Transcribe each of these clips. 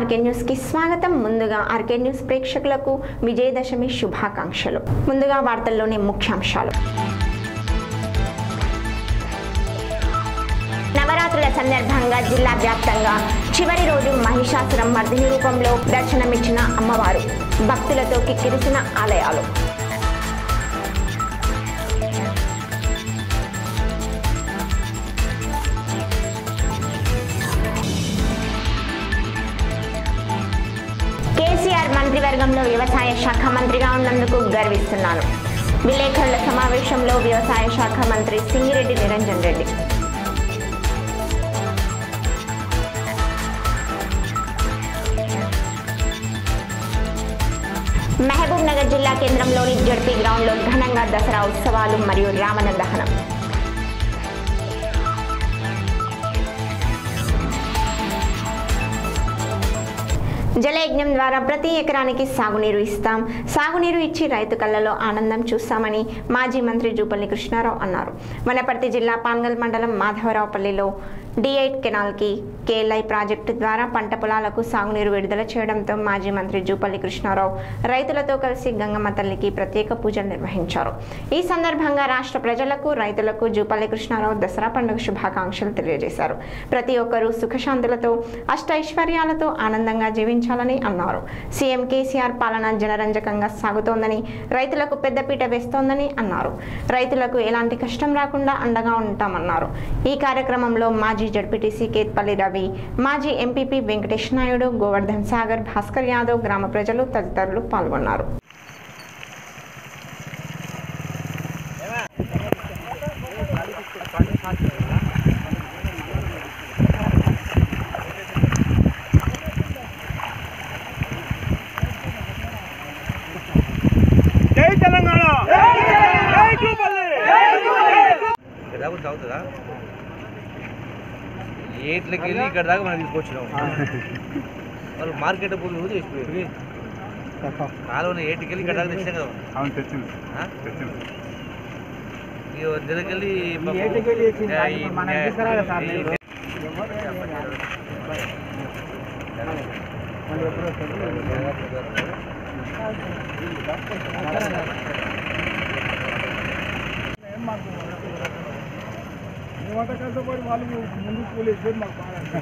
RK news కి స్వాగతం ముందుగా ఆర్కే న్యూస్ ప్రేక్షకులకు విజయదశమి శుభాకాంక్షలు ముందుగా వార్తల్లోని ముఖ్యాంశాలు నవరాత్రుల సందర్భంగా జిల్లా వ్యాప్తంగా చివరి రోజు మహిషాసురం మర్దిని రూపంలో దర్శనమిచ్చిన అమ్మవారు భక్తులతో కిక్కిరిసిన ఆలయాలు కేసీఆర్ మంత్రివర్గంలో వ్యవసాయ శాఖ మంత్రిగా ఉన్నందుకు గర్విస్తున్నాను విలేకరుల సమావేశంలో వ్యవసాయ శాఖ మంత్రి సింగిరెడ్డి నిరంజన్ రెడ్డి మహబూబ్ నగర్ జిల్లా కేంద్రంలోని జడ్పీ గ్రౌండ్లో ఘనంగా దసరా ఉత్సవాలు మరియు రావణ దహనం జలయజ్ఞం ద్వారా ప్రతి ఎకరానికి సాగునీరు ఇస్తాం సాగునీరు ఇచ్చి రైతు కళ్ళలో ఆనందం చూస్తామని మాజీ మంత్రి జూపల్లి కృష్ణారావు అన్నారు వనపర్తి జిల్లా పాన్గల్ మండలం మాధవరావుపల్లిలో డి ఎయిట్ కెనాల్కి కేఎల్ఐ ప్రాజెక్టు ద్వారా పంట పొలాలకు సాగునీరు విడుదల చేయడంతో మాజీ మంత్రి జూపల్లి కృష్ణారావు రైతులతో కలిసి గంగమ్మ తల్లికి ప్రత్యేక పూజలు నిర్వహించారు ఈ సందర్భంగా రాష్ట్ర ప్రజలకు రైతులకు జూపల్లి కృష్ణారావు దసరా పండుగ శుభాకాంక్షలు తెలియజేశారు ప్రతి ఒక్కరూ సుఖశాంతులతో అష్టైశ్వర్యాలతో ఆనందంగా జీవించాలని అన్నారు సీఎం కేసీఆర్ పాలన జనరంజకంగా సాగుతోందని రైతులకు పెద్దపీట వేస్తోందని అన్నారు రైతులకు ఎలాంటి కష్టం రాకుండా అండగా ఉంటామన్నారు ఈ కార్యక్రమంలో మాజీ జడ్పీటీసీ కేత్పల్లి రవి మాజీ ఎంపీపీ వెంకటేష్ నాయుడు గోవర్ధన్ సాగర్ భాస్కర్ యాదవ్ గ్రామ ప్రజలు తదితరులు పాల్గొన్నారు జై తెలంగాణ జై జూపల్లి ఇక్కడ దాకా వచ్చి అవుతుందా ఏట్లకి వెళ్ళి ఇక్కడ దాకా మనం తీసుకొచ్చినాం వాళ్ళు మార్కెట్ పోయి రోజు వేసిపోయారు కాలువన ఏటికి వెళ్ళి ఇక్కడ దాకా తెచ్చినాం కదా అవును తెచ్చింది ఆ? తెచ్చింది ఈ నెలకెళ్ళి పాపం ఏటికెళ్ళి తెచ్చింది. ఆ, ఈ- మనం తీసుకురాలే సార్ ఈ- మీరు. మేమంతా కష్టపడి వాళ్ళు ముందుకు పోలేదు మాకు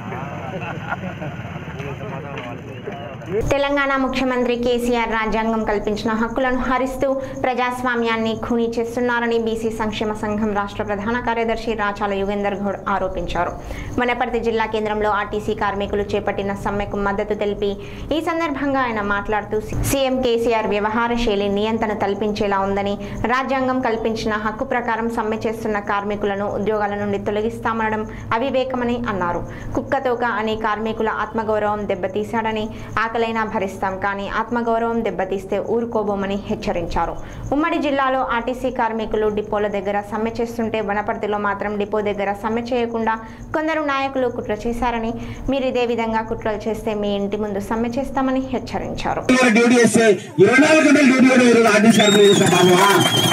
తెలంగాణ ముఖ్యమంత్రి కేసీఆర్ రాజ్యాంగం కల్పించిన హక్కులను హరిస్తూ ప్రజాస్వామ్యాన్ని ఖూనీ చేస్తున్నారని బీసీ సంక్షేమ సంఘం రాష్ట్ర ప్రధాన కార్యదర్శి రాచాల యుగేందర్ గౌడ్ ఆరోపించారు వనపర్తి జిల్లా కేంద్రంలో ఆర్టీసీ కార్మికులు చేపట్టిన సమ్మెకు మద్దతు తెలిపి ఈ సందర్భంగా ఆయన మాట్లాడుతూ సీఎం కేసీఆర్ వ్యవహార శైలి నియంత్రణ కల్పించేలా ఉందని రాజ్యాంగం కల్పించిన హక్కు ప్రకారం సమ్మె చేస్తున్న కార్మికులను ఉద్యోగాల నుండి తొలగిస్తామనడం అవివేకమని అన్నారు కుక్కతోక అనే కార్మికుల ఆత్మగౌరవం దెబ్బతీశాడని ఆకలైనా భరిస్తాం కానీ ఆత్మగౌరవం దెబ్బతీస్తే ఊరుకోబోమని హెచ్చరించారు ఉమ్మడి జిల్లాలో ఆర్టీసీ కార్మికులు డిపోల దగ్గర సమ్మె చేస్తుంటే వనపర్తిలో మాత్రం డిపో దగ్గర సమ్మె చేయకుండా కొందరు నాయకులు కుట్ర చేశారని మీరు ఇదే విధంగా కుట్రలు చేస్తే మీ ఇంటి ముందు సమ్మె చేస్తామని హెచ్చరించారు గారు డ్యూటీ చేస్తే ఇరవై నాలుగు గంటలు డ్యూటీ కూడా ఈరోజు ఆర్టీసీ కార్మికులు చేసిన బాబా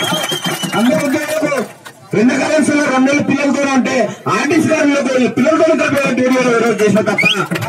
అందరూ ఉద్యోగులకు రెండు కరెన్సీలో రెండు నెలలు పిల్లలతో ఉంటే ఆర్టీసీ కార్మికులకు పిల్లలతో కలిపి డ్యూటీ కూడా ఈరోజు చేసిన తప్ప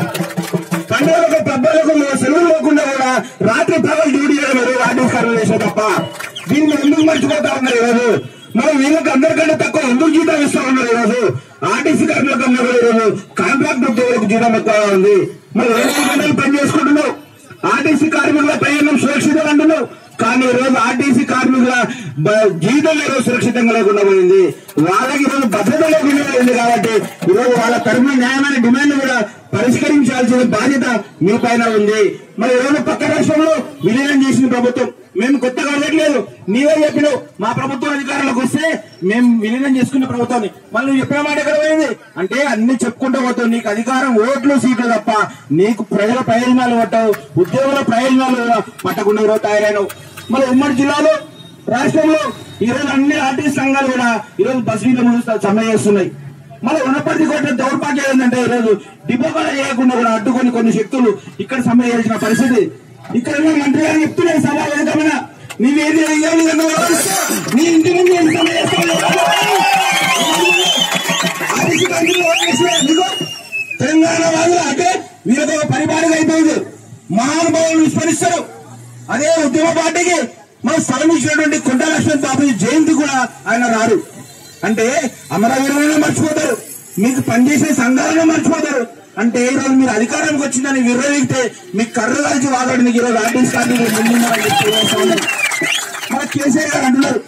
పండుగలకు పబ్బలకు సెలవులు లేకుండా కూడా రాత్రి పగలు డ్యూటీ చేయడం ఈరోజు ఆర్టీసీ కార్మికులు చేసిన తప్ప దీన్ని ఎందుకు మర్చిపోతా ఉన్నారు ఈరోజు మరి వీళ్ళకి అందరికంటే తక్కువ ఎందుకు జీతం ఇస్తా ఉన్నారు ఈరోజు ఆర్టీసీ కార్మికులకు అందరూ కూడా ఈరోజు కాంట్రాక్ట్ ఉద్యోగులకు జీతం ఎక్కువ ఉంది మరి రెండు గంటలు పని చేసుకుంటున్నావు ఆర్టీసీ కార్మికుల ప్రయాణం సురక్షితం అంటున్నావు కానీ ఈ రోజు ఆర్టీసీ కార్మికుల బ- జీవితం ఈరోజు సురక్షితంగా లేకుండా పోయింది వాళ్ళకి ఈరోజు భద్రత లేకుండా పోయింది కాబట్టి ఈరోజు వాళ్ళ తరఫున న్యాయమైన డిమాండ్ కూడా పరిష్కరించాల్సిన బాధ్యత మీ పైన ఉంది మరి ఈరోజు పక్క రాష్ట్రంలో విలీనం చేసిన ప్రభుత్వం మేము కొత్తగా అడగట్లేదు నీవే చెప్పినావు మా ప్రభుత్వం అధికారంలోకి వస్తే మేము విలీనం చేసుకున్న ప్రభుత్వాన్ని మళ్ళీ నువ్వు చెప్పిన మాట ఎక్కడ పోయింది అంటే అన్ని చెప్పుకుంటూ పోతావు నీకు అధికారం ఓట్లు సీట్లు తప్ప నీకు ప్రజల ప్రయోజనాలు పట్టవు ఉద్యోగుల ప్రయోజనాలు కూడా పట్టకుండా ఈరోజు తయారైనవు మరి ఉమ్మడి జిల్లాలో రాష్ట్రంలో ఈ రోజు అన్ని ఆర్టీసీ సంఘాలు కూడా ఈ రోజు బస్ వీళ్ళ ముందు సమ్మె చేస్తున్నాయి మళ్ళీ ఉన్నప్పటికీ కూడా దౌర్భాగ్యం ఏంటంటే ఈ రోజు డిపో కూడా చేయకుండా కూడా అడ్డుకొని కొన్ని శక్తులు ఇక్కడ సమ్మె చేయాల్సిన పరిస్థితి ఇక్కడ ఉన్న మంత్రి గారు చెప్తున్నాయి సభ వేదికమైన నీవేది అయ్యావు నీ ఇంటి ముందు ఏం సమ్మె చేస్తావు? ఆర్టీసీ కంపెనీలు ఓట్లు వేసినాయి. నీకు తెలంగాణ వాళ్ళు అంటే వీళ్ళకి ఒక పరిపాలన అయిపోయింది పార్టీకి మన స్థలం ఇచ్చినటువంటి కొండ లక్ష్మణ్ బాబు జయంతి కూడా ఆయన రారు అంటే అమరవీరులను మర్చిపోతారు మీకు పనిచేసే సంఘాలను మర్చిపోతారు అంటే ఈ రోజు మీరు అధికారానికి వచ్చిందని విర్రవీగితే మీకు కర్ర కలిసి వాడడానికి ఈ రోజు ఆర్టీసీ కార్మికులు ముందున్నారని చెప్పి తెలియజేస్తా ఉన్నాను. మన కేసీఆర్ గారు అంటున్నారు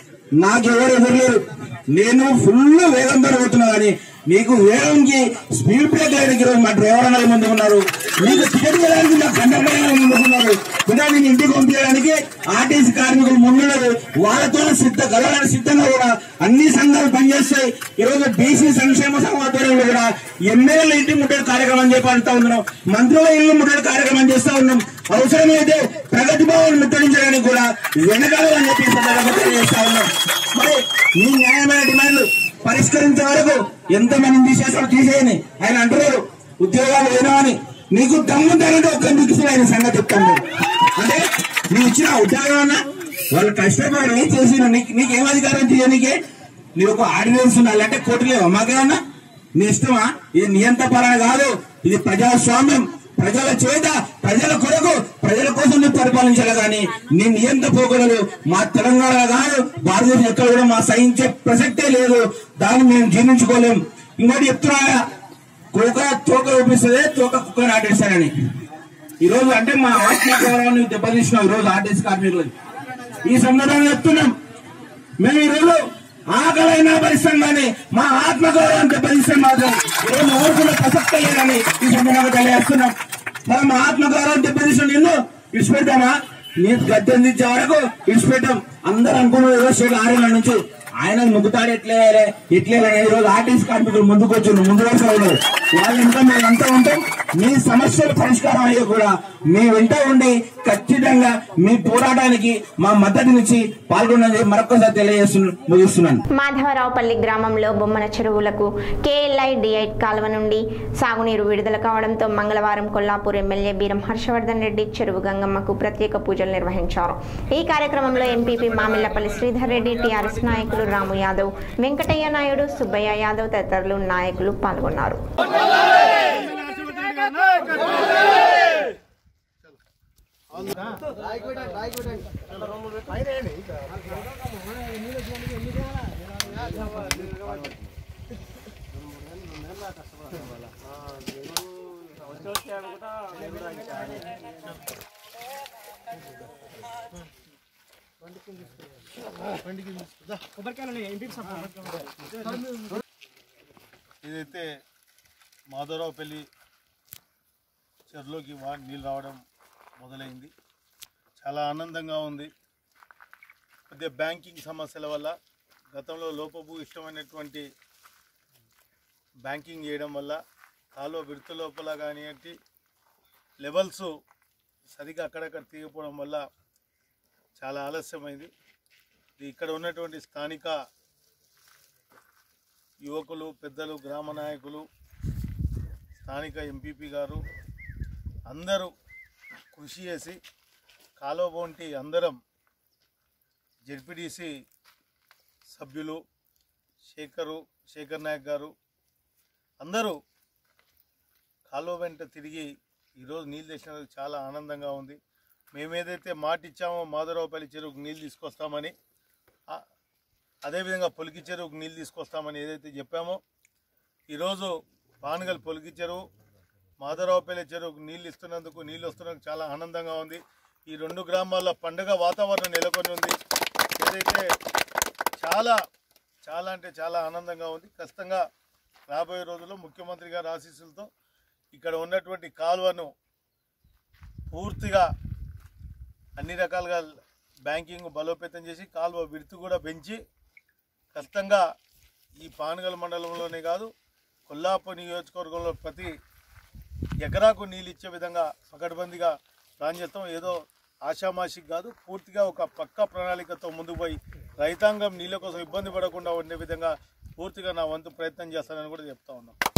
నాకెవరు ఎదురులేరు నేను ఫుల్ వేగంతో పోతున్నా కానీ నీకు వేగంకి స్పీడ్ బ్రేక్ వేయడానికి ఈరోజు మా డ్రైవర్ అన్నలు ముందు ఉన్నారు నీకు టికెట్ వేయడానికి మా కండక్టర్ అన్నలు ముందు ఉన్నారు ఇలా నేను ఇంటికి పంపించడానికి ఆర్టీసీ కార్మికులు ముందున్నారు వాళ్ళతో సిద్ధ గలడానికి సిద్ధంగా కూడా అన్ని సంఘాలు పనిచేస్తాయి ఈరోజు బీసీ సంక్షేమ సంఘం ఆధ్వర్యంలో కూడా ఎమ్మెల్యేల ఇంటి ముట్టడి కార్యక్రమం చెప్పి అంటా ఉన్నాం మంత్రుల ఇల్లు ముట్టడి కార్యక్రమం చేస్తా ఉన్నాం అవసరమైతే ప్రగతి భవన్ ముట్టడించడానికి కూడా వెనకాలని చెప్పి ఈ సందర్భంగా తెలియజేస్తా ఉన్నాం మరి మీ న్యాయమైన డిమాండ్లు పరిష్కరించే వరకు ఎంతమంది తీసేస్తాడో తీసేయని ఆయన అంటున్నారు ఉద్యోగాలు లేనవని నీకు దమ్ముంటారంటే ఒక్క దిక్కు ఆయన సంగతి చెప్తాను అంటే నీకు ఇచ్చిన ఉద్యోగం అన్నా వాళ్ళు కష్టపడి చేసిన నీకు నీకేం అధికారం చేయనీకే నీకు ఒక ఆర్డినెన్స్ ఉండాలి అంటే కోర్టు లేవా మాకేమన్నా నీ ఇష్టమా ఇది నియంత పాలన కాదు ఇది ప్రజాస్వామ్యం ప్రజల చేత ప్రజల కొరకు ప్రజల కోసం నువ్వు పరిపాలించాలి కానీ నీ నియంత పోకడలు మా తెలంగాణ కాదు భారతదేశం ఎక్కడ కూడా మా సహించే ప్రసక్తే లేదు దాన్ని మేము జీర్ణించుకోలేం ఇంకోటి చెప్తున్నా కుక్క తోక చూపిస్తుంది తోక కుక్క నాటేస్తానని ఈ రోజు అంటే మా ఆత్మ గౌరవాన్ని దెబ్బతీసినాం ఈ రోజు ఆర్టీసీ కార్మికులు ఈ సందర్భంగా చెప్తున్నాం మేము ఈ రోజు ఆకలైనా భరిస్తాం కానీ మా ఆత్మగౌరవం దెబ్బతీస్తాం మాత్రం ఈరోజు ఓర్పుల ప్రసక్తే లేదని ఈ సందర్భంగా తెలియజేస్తున్నాం మనం మా ఆత్మగౌరవం దెబ్బతీసిన నిన్ను విడిచిపెట్టామా నీ గద్దెందించే వరకు విడిచిపెట్టాం అందరూ అనుకున్న ఏదో స్టేట్ ఆరేళ్ళ నుంచి ఆయన ముగ్గుతాడు ఎట్లేయాలి ఎట్లేయాలి ఈ రోజు ఆర్టీసీ కార్మికులు ముందుకు వచ్చి ముందు వరుసలో ఉన్నారు వాళ్ళ ఇంకా మేము అంతా ఉంటాం మీ సమస్యలు పరిష్కారం అయ్యే కూడా మీ వెంట ఉండి ఖచ్చితంగా మీ పోరాటానికి మా మద్దతునిచ్చి పాల్గొన్నది మరొకసారి తెలియజేస్తు ముగిస్తున్నాను మాధవరావుపల్లి గ్రామంలో బొమ్మన చెరువులకు కేఎల్ఐ డిఐట్ కాలువ నుండి సాగునీరు విడుదల కావడంతో మంగళవారం కొల్లాపూర్ ఎమ్మెల్యే బీరం హర్షవర్ధన్ రెడ్డి చెరువు గంగమ్మకు ప్రత్యేక పూజలు నిర్వహించారు ఈ కార్యక్రమంలో ఎంపీపీ మామిళ్లపల్లి శ్రీధర్ రెడ్డి టీఆర్ఎస్ నాయకులు రాము యాదవ్ వెంకటయ్య నాయుడు సుబ్బయ్య యాదవ్ తదితరులు నాయకులు పాల్గొన్నారు ఇదైతే మాధవరావుపల్లి చెరువులోకి వా నీళ్ళు రావడం మొదలైంది చాలా ఆనందంగా ఉంది కొద్దిగా బ్యాంకింగ్ సమస్యల వల్ల గతంలో లోపభూ ఇష్టమైనటువంటి బ్యాంకింగ్ చేయడం వల్ల కాలువ విడత లోపల కానివ్వండి లెవెల్స్ సరిగా అక్కడక్కడ తీయకపోవడం వల్ల చాలా ఆలస్యమైంది ఇది ఇక్కడ ఉన్నటువంటి స్థానిక యువకులు పెద్దలు గ్రామ నాయకులు స్థానిక ఎంపీపీ గారు అందరూ కృషి చేసి కాలువ వంటి అందరం జెడ్పీటీసీ సభ్యులు శేఖరు శేఖర్ నాయక్ గారు అందరూ కాలువ వెంట తిరిగి ఈరోజు నీళ్ళు తెచ్చినందుకు చాలా ఆనందంగా ఉంది మేమేదైతే మాట ఇచ్చామో మాధవరావుపల్లి చెరువుకు నీళ్ళు తీసుకొస్తామని ఆ- అదేవిధంగా పొలికి చెరువుకు నీళ్ళు తీసుకొస్తామని ఏదైతే చెప్పామో ఈరోజు పానగల్ పొలికి చెరువు మాధవరావుపల్లి చెరువుకు నీళ్ళు ఇస్తున్నందుకు నీళ్ళు వస్తున్నందుకు చాలా ఆనందంగా ఉంది ఈ రెండు గ్రామాల్లో పండుగ వాతావరణం నెలకొని ఉంది ఏదైతే చాలా చాలా అంటే చాలా ఆనందంగా ఉంది ఖచ్చితంగా రాబోయే రోజుల్లో ముఖ్యమంత్రి గారి ఆశీస్సులతో ఇక్కడ ఉన్నటువంటి కాలువను పూర్తిగా అన్ని రకాలుగా బ్యాంకింగ్ బలోపేతం చేసి కాలువ విడుతు కూడా పెంచి ఖచ్చితంగా ఈ పానగల్ మండలంలోనే కాదు కొల్లాపూర్ నియోజకవర్గంలో ప్రతి ఎకరాకు నీళ్ళు ఇచ్చే విధంగా పకడ్బందీగా ప్లాన్ చేస్తాం ఏదో ఆషామాషికి కాదు పూర్తిగా ఒక పక్క ప్రణాళికతో ముందుకు పోయి రైతాంగం నీళ్ళ కోసం ఇబ్బంది పడకుండా ఉండే విధంగా పూర్తిగా నా వంతు ప్రయత్నం చేస్తానని కూడా చెప్తా ఉన్నాం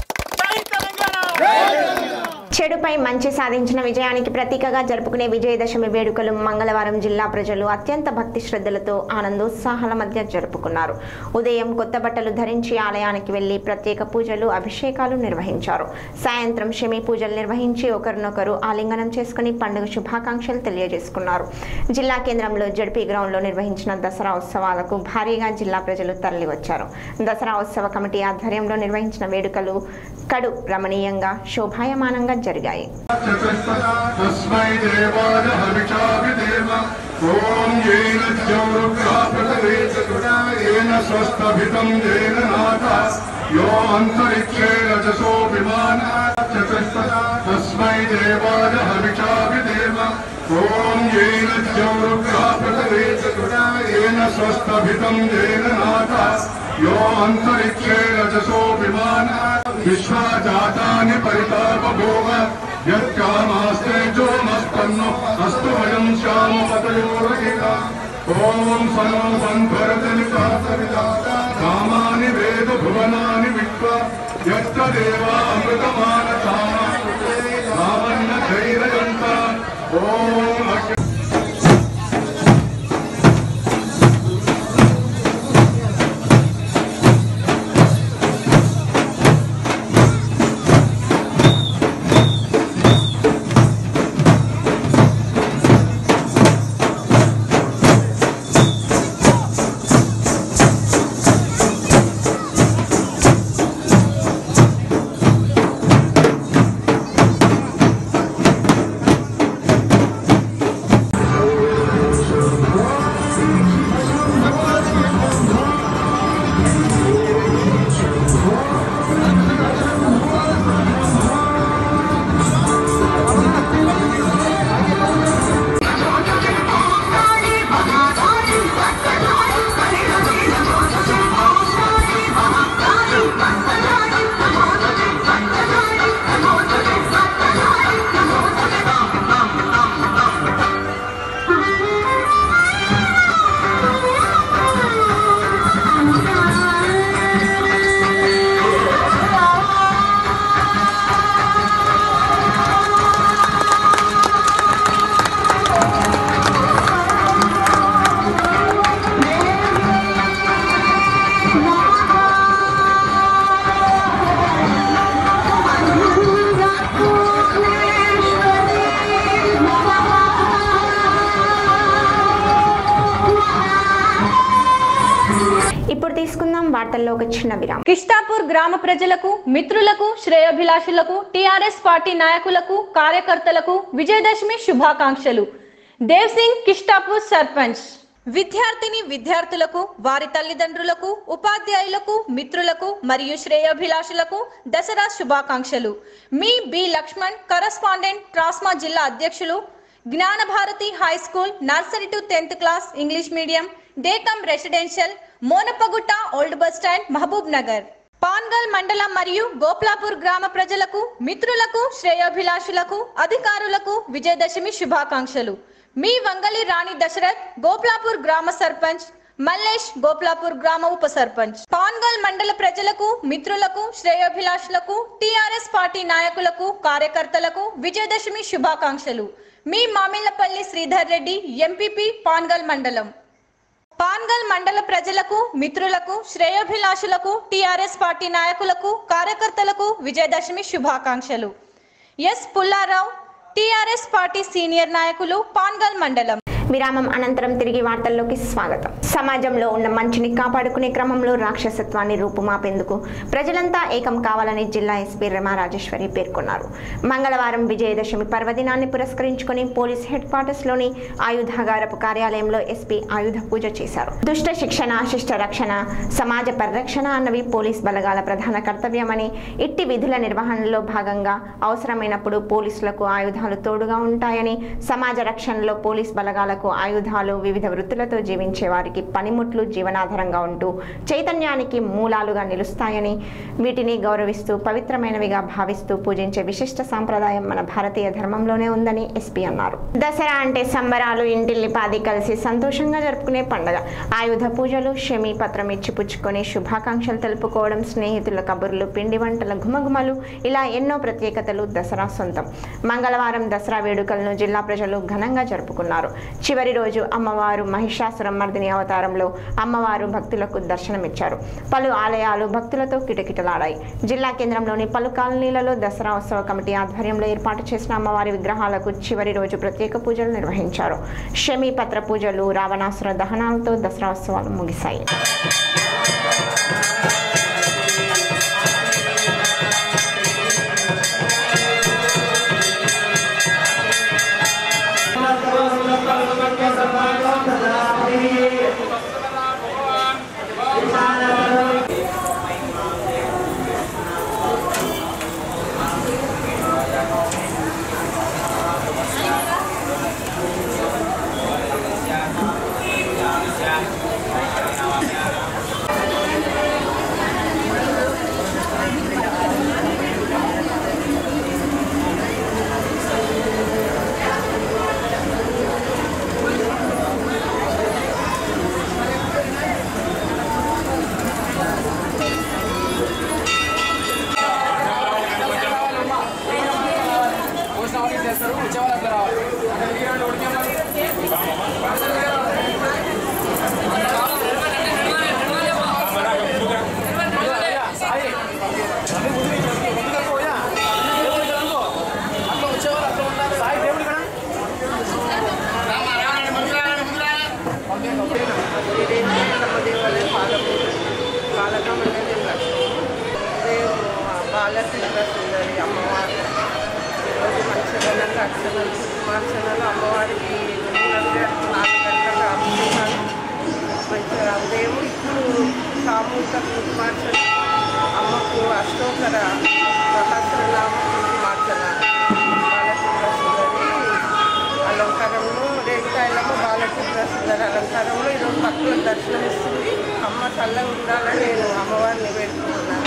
చెడుపై మంచి సాధించిన విజయానికి ప్రతీకగా జరుపుకునే విజయదశమి వేడుకలు మంగళవారం జిల్లా ప్రజలు అత్యంత భక్తి శ్రద్ధలతో ఆనందోత్సాహాల మధ్య జరుపుకున్నారు ఉదయం కొత్త బట్టలు ధరించి ఆలయానికి వెళ్లి ప్రత్యేక పూజలు అభిషేకాలు నిర్వహించారు సాయంత్రం షమి పూజలు నిర్వహించి ఒకరినొకరు ఆలింగనం చేసుకుని పండుగ శుభాకాంక్షలు తెలియజేసుకున్నారు జిల్లా కేంద్రంలో జడ్పీ గ్రౌండ్లో నిర్వహించిన దసరా ఉత్సవాలకు భారీగా జిల్లా ప్రజలు తరలివచ్చారు దసరా ఉత్సవ కమిటీ ఆధ్వర్యంలో నిర్వహించిన వేడుకలు కడు రమణీయంగా శోభాయమానంగా జరిగాయి तस्मै देवाय हविषाभिदेव ॐ येन चौरुग्रापृतवेशगुणा येन स्वस्थभितं येन नाथा यो अन्तरिक्षेण च सोऽभिमानः चतुष्पदा तस्मै देवाय हविषाभिदेव ॐ येन चौरुग्रापृतवेशगुणा येन स्वस्थभितं येन नाथा यो अन्तरिक्षेण च सोऽभिमानः विश्वाजातानि परितापभोग यत्कामास्ते जोमस्पन्नो अस्तु वयं श्यामपतयोरहिता ॐ सनो बन्धरजनिपातविदा कामानि वेद भुवनानि विश्वा यत्तदेवा अमृतमानसामा कामन्न धैर्ययन्त ॐ अग्नि ఇప్పుడు తీసుకుందాం వార్తల్లో ఒక చిన్న విరామం కిష్టాపూర్ గ్రామ ప్రజలకు మిత్రులకు శ్రేయోభిలాషులకు టిఆర్ఎస్ పార్టీ నాయకులకు కార్యకర్తలకు విజయదశమి శుభాకాంక్షలు దేవ్ సింగ్ కిష్టాపూర్ సర్పంచ్ విద్యార్థిని విద్యార్థులకు వారి తల్లిదండ్రులకు ఉపాధ్యాయులకు మిత్రులకు మరియు శ్రేయోభిలాషులకు దసరా శుభాకాంక్షలు మీ బి లక్ష్మణ్ కరస్పాండెంట్ ట్రాస్మా జిల్లా అధ్యక్షులు Gnanabharathi high school nursery to tenth class English medium day cum residential Monappagutta old bus stand Mahabubnagar Pangal మండలం మరియు గోప్లాపూర్ గ్రామ ప్రజలకు మిత్రులకు శ్రేయోభిలాషులకు అధికారులకు విజయదశమి శుభాకాంక్షలు మీ వంగలి రాణి దశరథ్ గోప్లాపూర్ గ్రామ సర్పంచ్ మల్లేష్ గోప్లాపూర్ గ్రామ ఉప సర్పంచ్ పాన్గల్ మండల ప్రజలకు మిత్రులకు శ్రేయోభిలాషులకు టిఆర్ఎస్ పార్టీ నాయకులకు కార్యకర్తలకు విజయదశమి శుభాకాంక్షలు మీ మామిళ్లపల్లి శ్రీధర్ రెడ్డి ఎంపీపీ పాన్గల్ మండలం పాన్గల్ మండల ప్రజలకు మిత్రులకు శ్రేయోభిలాషులకు టిఆర్ఎస్ పార్టీ నాయకులకు కార్యకర్తలకు విజయదశమి శుభాకాంక్షలు S Pullarao TRS party senior నాయకులు పాన్గల్ మండలం విరామం అనంతరం తిరిగి వార్తల్లోకి స్వాగతం సమాజంలో ఉన్న మంచిని కాపాడుకునే క్రమంలో రాక్షసత్వాన్ని రూపుమాపేందుకు ప్రజలంతా ఏకం కావాలని జిల్లా ఎస్పీ రమా రాజేశ్వరి పేర్కొన్నారు మంగళవారం విజయదశమి పర్వదినాన్ని పురస్కరించుకొని పోలీస్ హెడ్ క్వార్టర్స్లోని ఆయుధాగారపు కార్యాలయంలో ఎస్పీ ఆయుధ పూజ చేశారు దుష్ట శిక్షణ శిష్ట రక్షణ సమాజ పరిరక్షణ అన్నవి పోలీస్ బలగాల ప్రధాన కర్తవ్యమని ఇట్టి విధుల నిర్వహణలో భాగంగా అవసరమైనప్పుడు పోలీసులకు ఆయుధాలు తోడుగా ఉంటాయని సమాజ రక్షణలో పోలీస్ బలగాలకు పేదలకు ఆయుధాలు వివిధ వృత్తులతో జీవించే వారికి పనిముట్లు జీవనాధారంగా ఉంటూ చైతన్యానికి మూలాలుగా నిలుస్తాయని వీటిని గౌరవిస్తూ పవిత్రమైనవిగా భావిస్తూ పూజించే విశిష్ట సాంప్రదాయం మన భారతీయ ధర్మంలోనే ఉందని ఎస్పీ అన్నారు దసరా అంటే సంబరాలు ఇంటిల్లిపాది కలిసి సంతోషంగా జరుపుకునే పండుగ ఆయుధ పూజలు షమి పత్రం ఇచ్చి పుచ్చుకొని శుభాకాంక్షలు తెలుపుకోవడం స్నేహితుల కబుర్లు పిండి వంటల ఘుమఘుమలు ఇలా ఎన్నో ప్రత్యేకతలు దసరా సొంతం మంగళవారం దసరా వేడుకలను జిల్లా ప్రజలు ఘనంగా జరుపుకున్నారు చివరి రోజు అమ్మవారు మహిషాసురం మర్దిని అవతారంలో అమ్మవారు భక్తులకు దర్శనమిచ్చారు పలు ఆలయాలు భక్తులతో కిటకిటలాడాయి జిల్లా కేంద్రంలోని పలు కాలనీలలో దసరా ఉత్సవ కమిటీ ఆధ్వర్యంలో ఏర్పాటు చేసిన అమ్మవారి విగ్రహాలకు చివరి రోజు ప్రత్యేక పూజలు నిర్వహించారు షమి పత్ర పూజలు రావణాసుర దహనాలతో దసరా ఉత్సవాలు ముగిశాయి బాలకృష్ణ సుందరి అమ్మవారు ఈరోజు మంచిగా అక్షరాలు కుమార్చనలు అమ్మవారికి నాలుగు గంటలకు అభిషేకాలు మంచిగా ఉదయం ఇప్పుడు సామూహిక కుమార్చన అమ్మకు అష్టోత్తర సహస్రనామ కుమార్చన బాలకృష్ణ సుందరి అలంకారంలో రేణుకాయలమ్మ బాలకృష్ణ సుందరి అలంకారంలో ఈరోజు భక్తులకు దర్శనం ఇస్తుంది అమ్మ చల్లగా ఉండాలని నేను అమ్మవారిని వేడుకుంటున్నాను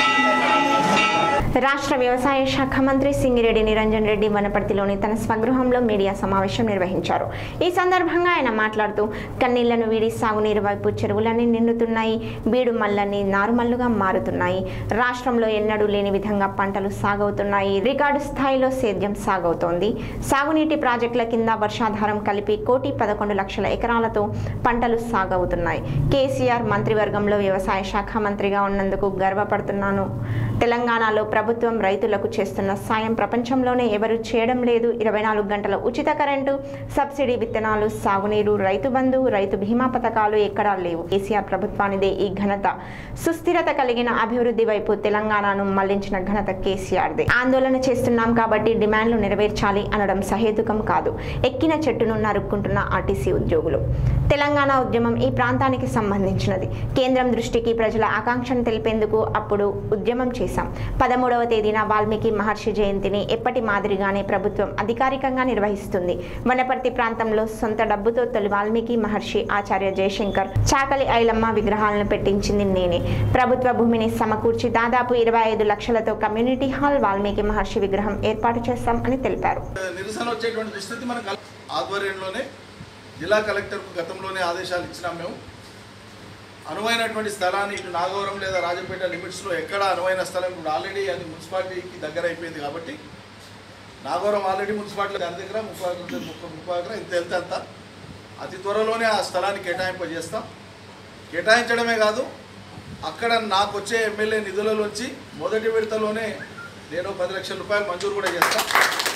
రాష్ట్ర వ్యవసాయ శాఖ మంత్రి సింగిరెడ్డి నిరంజన్ రెడ్డి వనపర్తిలోని తన స్వగృహంలో మీడియా సమావేశం నిర్వహించారు ఈ సందర్భంగా ఆయన మాట్లాడుతూ కన్నీళ్లను వీడి సాగునీరు వైపు చెరువులన్నీ నిండుతున్నాయి బీడు మల్లన్నీ నారుమల్లుగా మారుతున్నాయి రాష్ట్రంలో ఎన్నడూ లేని విధంగా పంటలు సాగవుతున్నాయి రికార్డు స్థాయిలో సేద్యం సాగవుతోంది సాగునీటి ప్రాజెక్టుల కింద వర్షాధారం కలిపి కోటి పదకొండు లక్షల ఎకరాలతో పంటలు సాగవుతున్నాయి కేసీఆర్ మంత్రివర్గంలో వ్యవసాయ శాఖ మంత్రిగా ఉన్నందుకు గర్వపడుతున్నాను తెలంగాణలో ప్రభుత్వం రైతులకు చేస్తున్న సాయం ప్రపంచంలోనే ఎవరు చేయడం లేదు ఇరవై నాలుగు గంటల ఉచిత కరెంటు సబ్సిడీ విత్తనాలు సాగునీరు రైతు బంధు రైతు బీమా పథకాలు ఎక్కడా లేవు కేసీఆర్ ప్రభుత్వానిదే ఈ ఘనత సుస్థిరత కలిగిన అభివృద్ధి వైపు తెలంగాణను మళ్లించిన ఘనత కేసీఆర్దే ఆందోళన చేస్తున్నాం కాబట్టి డిమాండ్లు నెరవేర్చాలి అనడం సహేతుకం కాదు ఎక్కిన చెట్టును నరుక్కుంటున్న ఆర్టీసీ ఉద్యోగులు తెలంగాణ ఉద్యమం ఈ ప్రాంతానికి సంబంధించినది కేంద్రం దృష్టికి ప్రజల ఆకాంక్షను తెలిపేందుకు అప్పుడు ఉద్యమం చేశాం పదమూడవ తేదీన వాల్మీకి మహర్షి జయంతిని ఎప్పటి మాదిరిగానే ప్రభుత్వం అధికారికంగా నిర్వహిస్తుంది వనపర్తి ప్రాంతంలో సొంత డబ్బుతో తొలి వాల్మీకి మహర్షి ఆచార్య జయశంకర్ చాకలి ఐలమ్మ విగ్రహాలను పెట్టించింది నేనే ప్రభుత్వ భూమిని సమకూర్చి దాదాపు ఇరవై ఐదు లక్షలతో కమ్యూనిటీ హాల్ వాల్మీకి మహర్షి విగ్రహం ఏర్పాటు చేస్తాం అని తెలిపారు నిరసన వచ్చేటువంటి దుస్థితి మన కల్- ఆధ్వర్యంలోనే జిల్లా కలెక్టర్కు గతంలోనే ఆదేశాలు ఇచ్చినాం మేము అనువైనటువంటి స్థలాన్ని ఇటు నాగవరం లేదా రాజపేట లిమిట్స్లో ఎక్కడ అనువైన స్థలం ఇప్పుడు ఆల్రెడీ అది మున్సిపాలిటీకి దగ్గర అయిపోయింది కాబట్టి నాగవరం ఆల్రెడీ మున్సిపాలిటీ దాని దగ్గర ముప్పై ఎకరం ముప్పై ముప్పై ఎకరం ఇంత వెళ్తే అంత అతి త్వరలోనే ఆ స్థలాన్ని కేటాయింపజేస్తాం కేటాయించడమే కాదు అక్కడ నాకు వచ్చే ఎమ్మెల్యే నిధులలోంచి మొదటి విడతలోనే నేను పది లక్షల రూపాయలు మంజూరు కూడా చేస్తాను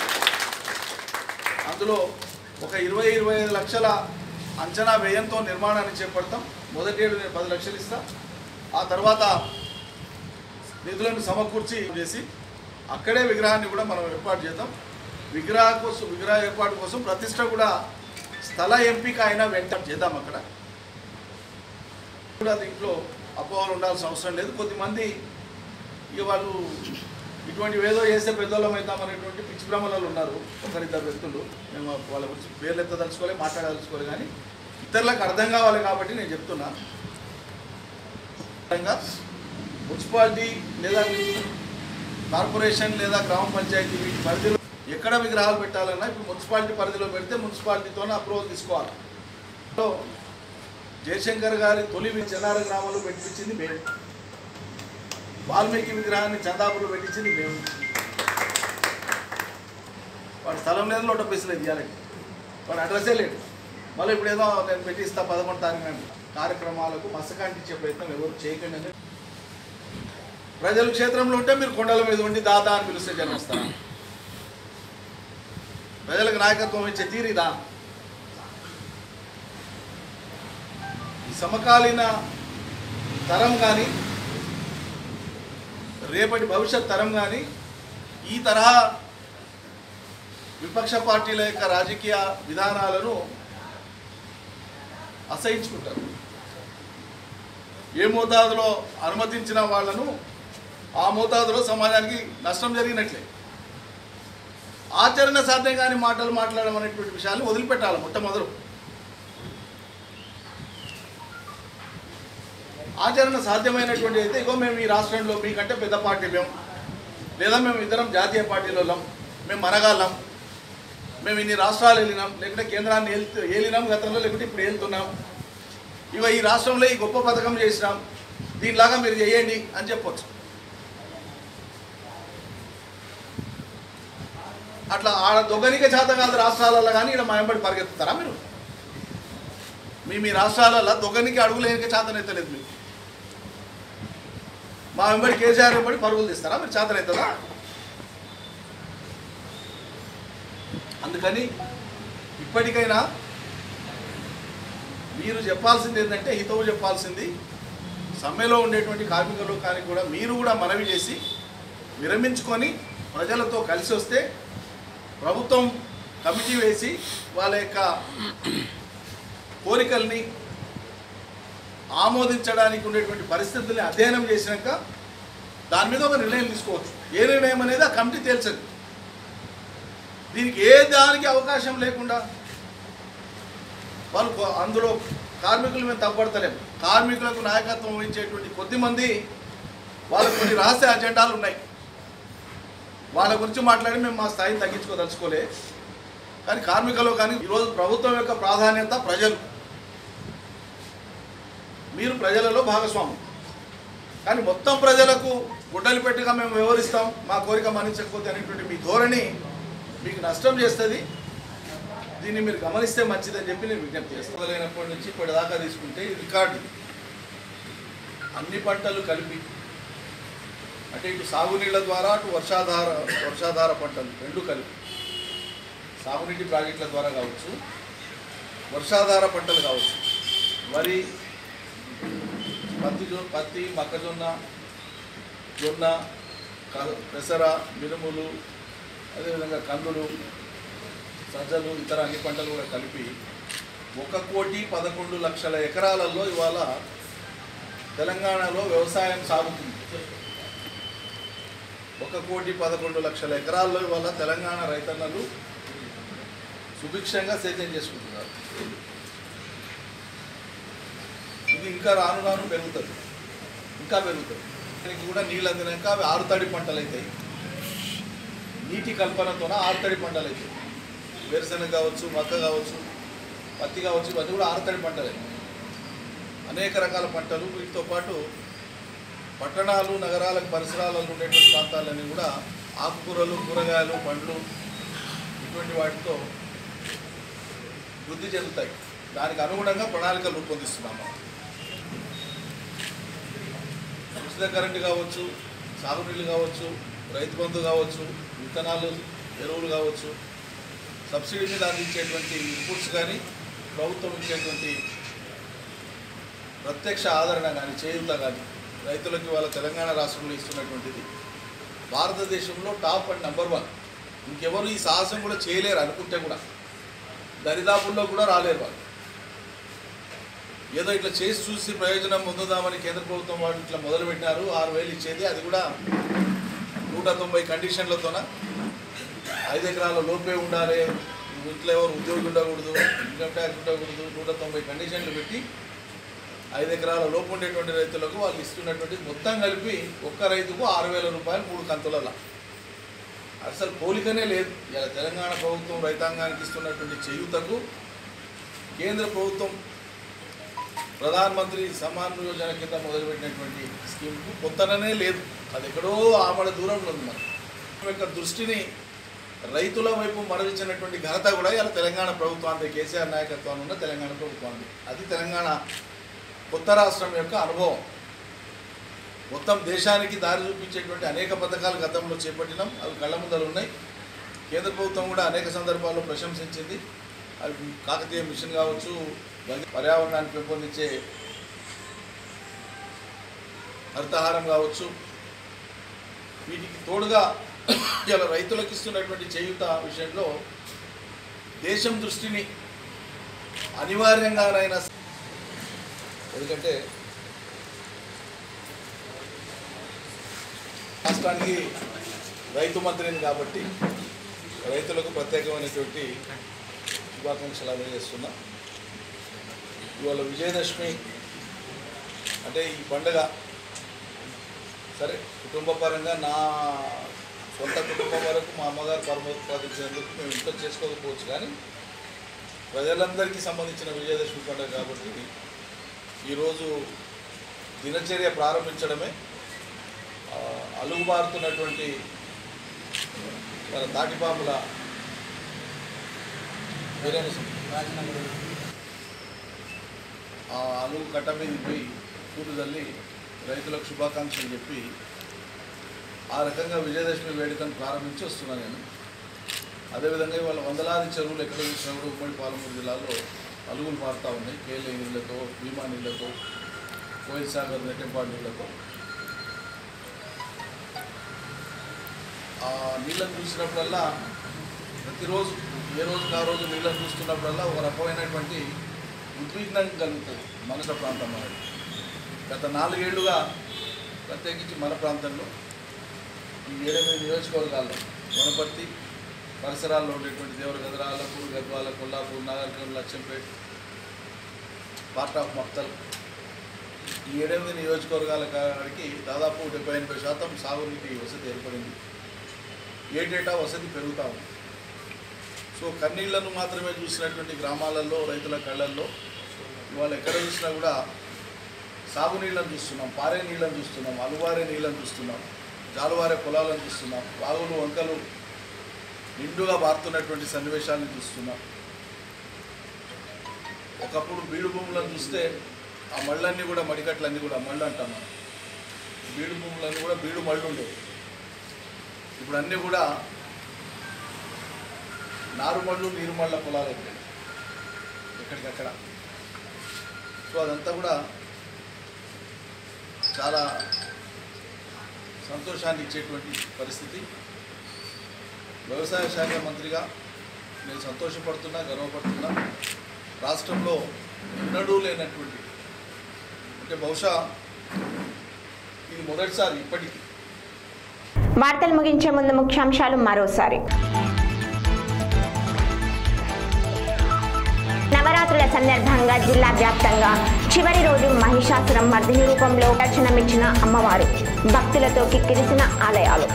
అందులో ఒక ఇరవై ఇరవై ఐదు లక్షల అంచనా వ్యయంతో నిర్మాణాన్ని చేపడతాం మొదటి ఏడు నేను పది లక్షలు ఇస్తా ఆ తర్వాత నిధులను సమకూర్చి చేసి అక్కడే విగ్రహాన్ని కూడా మనం ఏర్పాటు చేద్దాం విగ్రహ కోసం విగ్రహ ఏర్పాటు కోసం ప్రతిష్ట కూడా స్థల ఎంపిక అయినా వెంట చేద్దాం అక్కడ కూడా దీంట్లో అపోహలు ఉండాల్సిన అవసరం లేదు కొద్దిమంది ఇక వాళ్ళు ఇటువంటి ఏదో చేస్తే పెద్దోళ్ళం అవుతాం అనేటువంటి పిచ్చి భ్రమలలో ఉన్నారు ఒకరిద్దరు వ్యక్తులు మేము వాళ్ళ గురించి పేర్లు ఎత్తదలుచుకోలే మాట్లాడదలుచుకోలే కానీ ఇతరులకు అర్థం కావాలి కాబట్టి నేను చెప్తున్నా విధంగా మున్సిపాలిటీ లేదా కార్పొరేషన్ లేదా గ్రామ పంచాయతీ వీటి పరిధిలో ఎక్కడ విగ్రహాలు పెట్టాలన్నా ఇప్పుడు మున్సిపాలిటీ పరిధిలో పెడితే మున్సిపాలిటీతోనే అప్రూవల్ తీసుకోవాలి సో జయశంకర్ గారి తొలి చెన్నార గ్రామంలో పెట్టించింది మేము వాల్మీకి విగ్రహాన్ని చందాపులో పెట్టించింది మేము వాడు స్థలం లేదు లోట పైసలు ఇవ్వాలి వాడు అడ్రస్సే లేడు మళ్ళీ ఇప్పుడు ఏదో నేను పెట్టిస్తా పదకొండు తారీఖు నాడు కార్యక్రమాలకు మసకాంటించే ప్రయత్నం ఎవరు చేయకండి అని ప్రజలు క్షేత్రంలో ఉంటే మీరు కొండల మీద ఉండి దాదా అని పిలిస్తే జనం వస్తారు ప్రజలకు నాయకత్వం ఇచ్చే తీరిదా ఈ సమకాలీన తరం కానీ రేపటి భవిష్యత్ తరం కానీ ఈ తరహా విపక్ష పార్టీల యొక్క రాజకీయ విధానాలను అసహించుకుంటారు ఏ మోతాదులో అనుమతించిన వాళ్ళను ఆ మోతాదులో సమాజానికి నష్టం జరిగినట్లే ఆచరణ సాధ్యం కాని మాటలు మాట్లాడడం అనేటువంటి విషయాన్ని వదిలిపెట్టాలి మొట్టమొదలు ఆచరణ సాధ్యమైనటువంటి అయితే ఇగో మేము ఈ రాష్ట్రంలో మీకంటే పెద్ద పార్టీ మేము లేదా మేము ఇద్దరం జాతీయ పార్టీలో మేము మనగాళ్ళం మేము ఇన్ని రాష్ట్రాలు వెళ్ళినాం లేకుంటే కేంద్రాన్ని ఏలుతూ ఏలినాం గతంలో లేకుంటే ఇప్పుడు ఏలుతున్నాం ఇవ ఈ రాష్ట్రంలో ఈ గొప్ప పథకం చేసినాం దీనిలాగా మీరు చేయండి అని చెప్పొచ్చు అట్లా ఆడ దొంగనిక చేత కాదు రాష్ట్రాలలో కానీ ఇక్కడ మా వెంబడి పరిగెత్తుతారా మీరు మీ మీ రాష్ట్రాలలో దొంగనికి అడుగులేనిక చేతనైతలేదు మీకు మా వెంబడి కేసీఆర్ వెంబడి పరుగులు తీస్తారా మీరు చేతనవుతుందా అందుకని ఇప్పటికైనా మీరు చెప్పాల్సింది ఏంటంటే హితవు చెప్పాల్సింది సమ్మెలో ఉండేటువంటి కార్మికులు కానీ కూడా మీరు కూడా మనవి చేసి విరమించుకొని ప్రజలతో కలిసి వస్తే ప్రభుత్వం కమిటీ వేసి వాళ్ళ యొక్క కోరికల్ని ఆమోదించడానికి ఉండేటువంటి పరిస్థితుల్ని అధ్యయనం చేసినాక దాని మీద ఒక నిర్ణయం తీసుకోవచ్చు ఏ నిర్ణయం అనేది ఆ కమిటీ తేల్చదు దీనికి ఏ దానికి అవకాశం లేకుండా వాళ్ళు కొ- అందులో కార్మికులు మేము తప్పడతలేము కార్మికులకు నాయకత్వం వహించేటువంటి కొద్దిమంది వాళ్ళకు కొన్ని రహస్య అజెండాలు ఉన్నాయి వాళ్ళ గురించి మాట్లాడి మేము మా స్థాయిని తగ్గించుకోదలుచుకోలే కానీ కార్మికులు కానీ ఈరోజు ప్రభుత్వం యొక్క ప్రాధాన్యత ప్రజలు మీరు ప్రజలలో భాగస్వామి కానీ మొత్తం ప్రజలకు గుడ్డలు పెట్టిగా మేము వివరిస్తాం మా కోరిక మన్నించకపోతే అనేటువంటి మీ ధోరణి మీకు నష్టం చేస్తుంది దీన్ని మీరు గమనిస్తే మంచిదని చెప్పి నేను విజ్ఞప్తి చేస్తాను మొదలైనప్పటి నుంచి ఇప్పటిదాకా తీసుకుంటే ఈ రికార్డు అన్ని పంటలు కలిపి అంటే ఇటు సాగునీళ్ళ ద్వారా అటు వర్షాధార వర్షాధార పంటలు రెండు కలిపి సాగునీటి ప్రాజెక్టుల ద్వారా కావచ్చు వర్షాధార పంటలు కావచ్చు వరి పత్తి జొ పత్తి మొక్కజొన్న జొన్న క- పెసర మినుములు అదేవిధంగా కందులు సజ్జలు ఇతర అన్ని పంటలు కూడా కలిపి ఒక కోటి పదకొండు లక్షల ఎకరాలలో ఇవాళ తెలంగాణలో వ్యవసాయం సాగుతుంది ఒక కోటి పదకొండు లక్షల ఎకరాల్లో ఇవాళ తెలంగాణ రైతన్నలు సుభిక్షంగా సేద్యం చేసుకుంటున్నారు ఇది ఇంకా రాను రాను పెరుగుతుంది ఇంకా పెరుగుతుంది దీనికి కూడా నీళ్ళు అందినాక అవి ఆరుతడి పంటలు అవుతాయి నీటి కల్పనతోన ఆరుతడి పంటలు అవుతాయి వేరుశనగ కావచ్చు మక్క కావచ్చు పత్తి కావచ్చు ఇవన్నీ కూడా ఆరుతడి పంటలే అనేక రకాల పంటలు వీటితో పాటు పట్టణాలు నగరాలకు పరిసరాలలో ఉండేటువంటి ప్రాంతాలన్నీ కూడా ఆకుకూరలు కూరగాయలు పండ్లు ఇటువంటి వాటితో వృద్ధి చెందుతాయి దానికి అనుగుణంగా ప్రణాళికలు రూపొందిస్తున్నాము ఉచిత కరెంటు కావచ్చు సాగునీళ్ళు కావచ్చు రైతు బంధు కావచ్చు విత్తనాలు ఎరువులు కావచ్చు సబ్సిడీ మీద అందించేటువంటి ఇన్పుట్స్ కానీ ప్రభుత్వం ఇచ్చేటువంటి ప్రత్యక్ష ఆదరణ కానీ చేయూత కానీ రైతులకి వాళ్ళ తెలంగాణ రాష్ట్రంలో ఇస్తున్నటువంటిది భారతదేశంలో టాప్ అండ్ నెంబర్ వన్ ఇంకెవరు ఈ సాహసం కూడా చేయలేరు అనుకుంటే కూడా దరిదాపుల్లో కూడా రాలేరు వాళ్ళు ఏదో ఇట్లా చేసి చూసి ప్రయోజనం పొందుదామని కేంద్ర ప్రభుత్వం వాళ్ళు ఇట్లా మొదలుపెట్టినారు ఆరు వేలు ఇచ్చేది అది కూడా నూట తొంభై కండిషన్లతోన ఐదు ఎకరాల లోపే ఉండాలి ఇంట్లో ఎవరు ఉద్యోగి ఉండకూడదు ఇన్కమ్ ట్యాక్స్ ఉండకూడదు నూట తొంభై కండిషన్లు పెట్టి ఐదు ఎకరాల లోపు ఉండేటువంటి రైతులకు వాళ్ళు ఇస్తున్నటువంటి మొత్తం కలిపి ఒక్క రైతుకు ఆరు వేల రూపాయలు మూడు కంతులలో అసలు పోలికనే లేదు ఇలా తెలంగాణ ప్రభుత్వం రైతాంగానికి ఇస్తున్నటువంటి చేయూతకు కేంద్ర ప్రభుత్వం ప్రధానమంత్రి సమాన్ యోజన కింద మొదలుపెట్టినటువంటి స్కీమ్కు కొత్తననే లేదు అది ఎక్కడో ఆమడ దూరంలో ఉంది మనకు మన యొక్క దృష్టిని రైతుల వైపు మరలించినటువంటి ఘనత కూడా ఇలా తెలంగాణ ప్రభుత్వానికి కేసీఆర్ నాయకత్వాన్ని ఉన్న తెలంగాణ ప్రభుత్వానికి అది తెలంగాణ కొత్త రాష్ట్రం యొక్క అనుభవం మొత్తం దేశానికి దారి చూపించేటువంటి అనేక పథకాలు గతంలో చేపట్టినాం అవి కళ్ళ ముందర ఉన్నాయి కేంద్ర ప్రభుత్వం కూడా అనేక సందర్భాల్లో ప్రశంసించింది అవి కాకతీయ మిషన్ కావచ్చు పర్యావరణాన్ని పెంపొందించే హరితహారం కావచ్చు వీటికి తోడుగా ఇలా రైతులకు ఇస్తున్నటువంటి చేయుత విషయంలో దేశం దృష్టిని అనివార్యంగానైనా ఎందుకంటే రాష్ట్రానికి రైతు మంత్రిని కాబట్టి రైతులకు ప్రత్యేకమైనటువంటి శుభాకాంక్షలు అందజేస్తున్నా ఇవాళ విజయదశమి అంటే ఈ పండుగ సరే కుటుంబ పరంగా నా సొంత కుటుంబం వరకు మా అమ్మగారు పరమోత్పాదించినందుకు మేము ఇంట్లో చేసుకోకపోవచ్చు కానీ ప్రజలందరికీ సంబంధించిన విజయదశమి పండుగ కాబట్టి ఈరోజు దినచర్య ప్రారంభించడమే ఆ, అలుగుబారుతున్నటువంటి మన తాటిపాముల వేరేమి సం- ఆ అలుగు కట్ట మీద పోయి పూలు తల్లి రైతులకు శుభాకాంక్షలు చెప్పి ఆ రకంగా విజయదశమి వేడుకను ప్రారంభించి వస్తున్నాను నేను అదేవిధంగా ఇవాళ వందలాది చెరువులు ఎక్కడ చూసినా కూడా ఉమ్మడి పాలమూరు జిల్లాలో అలుగులు మారుతూ ఉన్నాయి కేఎల్ఏ నీళ్ళతో భీమా నీళ్ళతో కోయిల్ సాగర్ నెట్టెంపాడు నీళ్ళతో ఆ నీళ్ళని చూసినప్పుడల్లా ప్రతిరోజు ఏ రోజుకి ఆ రోజు నీళ్ళని చూస్తున్నప్పుడల్లా ఒక రకమైనటువంటి ఉద్విగ్నం కలుగుతుంది మనసుల ప్రాంతం అనేది గత నాలుగేళ్లుగా ప్రత్యేకించి మన ప్రాంతంలో ఈ ఏడెనిమిది నియోజకవర్గాల్లో వనపర్తి పరిసరాల్లో ఉండేటువంటి దేవరగద్ర ఆలపూర్ గద్వాల కొల్లాపూర్ నాగర్కర్ణ లక్ష్యంపేట పార్ట్ ఆఫ్ మక్తల్ ఈ ఏడెనిమిది నియోజకవర్గాల కాడికి దాదాపు డెబ్బై ఎనభై శాతం సాగునీటి వసతి ఏర్పడింది ఏటేటా వసతి పెరుగుతూ ఉంది సో కన్నీళ్లను మాత్రమే చూసినటువంటి గ్రామాలలో రైతుల కళ్ళల్లో ఇవాళ ఎక్కడ చూసినా కూడా సాగునీళ్ళని చూస్తున్నాం పారే నీళ్ళని చూస్తున్నాం అలువారే నీళ్ళని చూస్తున్నాం జాలువారే పొలాలను చూస్తున్నాం వాగులు వంకలు నిండుగా బారుతున్నటువంటి సన్నివేశాలను చూస్తున్నాం ఒకప్పుడు బీడు భూములను చూస్తే ఆ మళ్ళన్నీ కూడా మడికట్లన్నీ కూడా మళ్ళు అంటాం మనం బీడు భూములన్నీ కూడా బీడు మళ్ళు ఉండేవి ఇప్పుడు అన్నీ కూడా నారుమళ్ళు నీరుమళ్ళ పొలాలు అయిపోయాయి ఎక్కడికక్కడ సో అదంతా కూడా చాలా సంతోషాన్ని ఇచ్చేటువంటి పరిస్థితి వ్యవసాయ శాఖ మంత్రిగా నేను సంతోషపడుతున్నా గర్వపడుతున్నా రాష్ట్రంలో ఎన్నడూ లేనటువంటి అంటే బహుశా ఇది మొదటిసారి ఇప్పటికీ వార్తలు ముగించే ముందు ముఖ్యాంశాలు మరోసారి నవరాత్రుల సందర్భంగా జిల్లా వ్యాప్తంగా చివరి రోజు మహిషాసురం మర్దిని రూపంలో దర్శనమిచ్చిన అమ్మవారు భక్తులతో కిక్కిరిసిన ఆలయాలు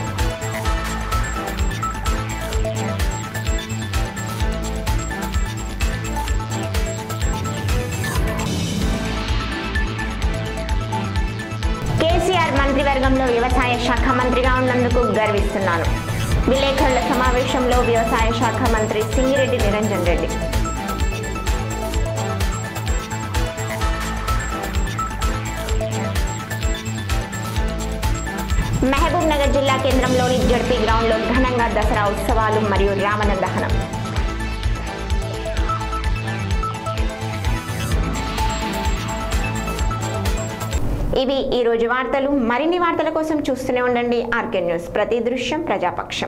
కేసీఆర్ మంత్రివర్గంలో వ్యవసాయ శాఖ మంత్రిగా ఉన్నందుకు గర్విస్తున్నాను విలేకరుల సమావేశంలో వ్యవసాయ శాఖ మంత్రి సింగిరెడ్డి నిరంజన్ రెడ్డి మహబూబ్ నగర్ జిల్లా కేంద్రంలోని జడ్పీ గ్రౌండ్లో ఘనంగా దసరా ఉత్సవాలు మరియు రావణ దహనం ఇవి ఈ రోజు వార్తలు మరిన్ని వార్తల కోసం చూస్తూనే ఉండండి ఆర్కే న్యూస్ ప్రతి దృశ్యం ప్రజాపక్షం